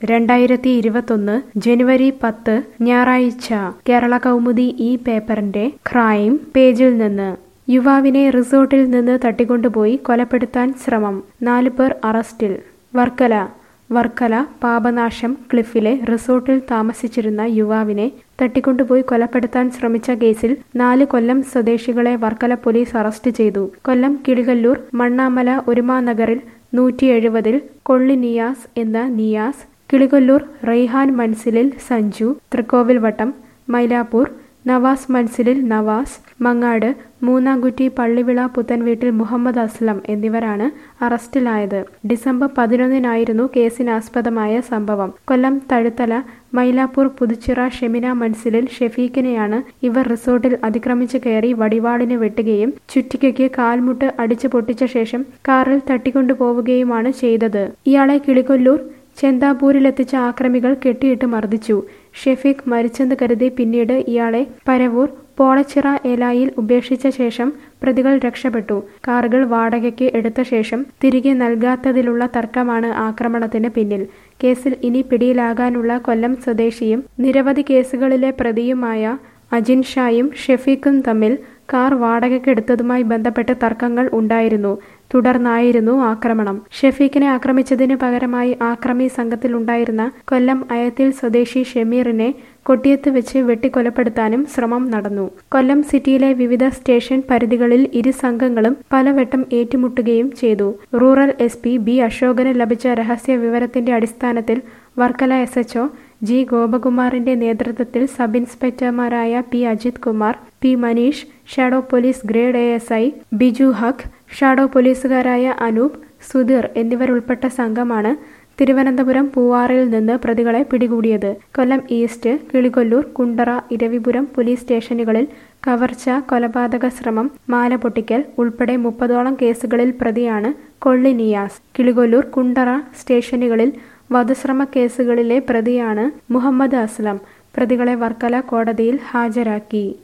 രണ്ടായിരത്തി ഇരുപത്തൊന്ന് ജനുവരി പത്ത് ഞായറാഴ്ച കേരള കൗമുദി ഈ പേപ്പറിന്റെ ക്രൈം പേജിൽ നിന്ന് യുവാവിനെ റിസോർട്ടിൽ നിന്ന് തട്ടിക്കൊണ്ടുപോയി കൊലപ്പെടുത്താൻ ശ്രമം നാല് പേർ അറസ്റ്റിൽ വർക്കല വർക്കല പാപനാശം ക്ലിഫിലെ റിസോർട്ടിൽ താമസിച്ചിരുന്ന യുവാവിനെ തട്ടിക്കൊണ്ടുപോയി കൊലപ്പെടുത്താൻ ശ്രമിച്ച കേസിൽ നാല് കൊല്ലം സ്വദേശികളെ വർക്കല പോലീസ് അറസ്റ്റ് ചെയ്തു കൊല്ലം കിളികല്ലൂർ മണ്ണാമല ഒരുമാനഗറിൽ നൂറ്റി എഴുപതിൽ കൊള്ളി നിയാസ് എന്ന നിയാസ് കിളികൊല്ലൂർ റെയ്ഹാൻ മൻസിലിൽ സഞ്ജു തൃക്കോവിൽവട്ടം മൈലാപ്പൂർ നവാസ് മൻസിലിൽ നവാസ് മങ്ങാട് മൂന്നാംകുറ്റി പള്ളിവിള പുത്തൻവീട്ടിൽ മുഹമ്മദ് അസ്ലം എന്നിവരാണ് അറസ്റ്റിലായത് ഡിസംബർ പതിനൊന്നിനായിരുന്നു കേസിനാസ്പദമായ സംഭവം കൊല്ലം തഴുത്തല മൈലാപ്പൂർ പുതുച്ചിറ ഷെമിന മൻസിലിൽ ഷെഫീഖിനെയാണ് ഇവർ റിസോർട്ടിൽ അതിക്രമിച്ചു കയറി വടിവാളിന് വെട്ടുകയും ചുറ്റികയ്ക്ക് കാൽമുട്ട് അടിച്ചു പൊട്ടിച്ച ശേഷം കാറിൽ തട്ടിക്കൊണ്ടുപോവുകയുമാണ് ചെയ്തത് ഇയാളെ കിളികൊല്ലൂർ ചെന്താപൂരിലെത്തിച്ച ആക്രമികൾ കെട്ടിയിട്ട് മർദ്ദിച്ചു ഷെഫീഖ് മരിച്ചെന്ന് കരുതി പിന്നീട് ഇയാളെ പരവൂർ പോളച്ചിറ ഏലായിൽ ഉപേക്ഷിച്ച ശേഷം പ്രതികൾ രക്ഷപ്പെട്ടു കാറുകൾ വാടകയ്ക്ക് എടുത്ത ശേഷം തിരികെ നൽകാത്തതിലുള്ള തർക്കമാണ് ആക്രമണത്തിന് പിന്നിൽ കേസിൽ ഇനി പിടിയിലാകാനുള്ള കൊല്ലം സ്വദേശിയും നിരവധി കേസുകളിലെ പ്രതിയുമായ അജിൻ ഷായും ഷെഫീഖും തമ്മിൽ കാർ വാടകയ്ക്കെടുത്തതുമായി ബന്ധപ്പെട്ട് തർക്കങ്ങൾ ഉണ്ടായിരുന്നു തുടർന്നായിരുന്നു ആക്രമണം ഷെഫീഖിനെ ആക്രമിച്ചതിനു പകരമായി ആക്രമി സംഘത്തിലുണ്ടായിരുന്ന കൊല്ലം അയത്തിൽ സ്വദേശി ഷമീറിനെ കൊട്ടിയത്ത് വെച്ച് വെട്ടിക്കൊലപ്പെടുത്താനും ശ്രമം നടന്നു കൊല്ലം സിറ്റിയിലെ വിവിധ സ്റ്റേഷൻ പരിധികളിൽ ഇരു സംഘങ്ങളും പലവട്ടം ഏറ്റുമുട്ടുകയും ചെയ്തു റൂറൽ എസ് പി ബി അശോകന് ലഭിച്ച രഹസ്യ വിവരത്തിന്റെ അടിസ്ഥാനത്തിൽ വർക്കല എസ് എച്ച്ഒ ജി ഗോപകുമാറിന്റെ നേതൃത്വത്തിൽ സബ് ഇൻസ്പെക്ടർമാരായ P Ajith Kumar P Maneesh shadow police grade A S I Biju Haq shadow പോലീസുകാരായ അനൂപ് സുധീർ എന്നിവരുൾപ്പെട്ട സംഘമാണ് തിരുവനന്തപുരം പൂവാറിൽ നിന്ന് പ്രതികളെ പിടികൂടിയത് കൊല്ലം ഈസ്റ്റ് കിളികൊല്ലൂർ കുണ്ടറ ഇരവിപുരം പോലീസ് സ്റ്റേഷനുകളിൽ കവർച്ച കൊലപാതക ശ്രമം മാല പൊട്ടിക്കൽ ഉൾപ്പെടെ മുപ്പതോളം കേസുകളിൽ പ്രതിയാണ് കൊള്ളി നിയാസ് കിളികൊല്ലൂർ കുണ്ടറ സ്റ്റേഷനുകളിൽ വധശ്രമ കേസുകളിലെ പ്രതിയാണ് മുഹമ്മദ് അസ്ലം പ്രതികളെ വർക്കല കോടതിയിൽ ഹാജരാക്കി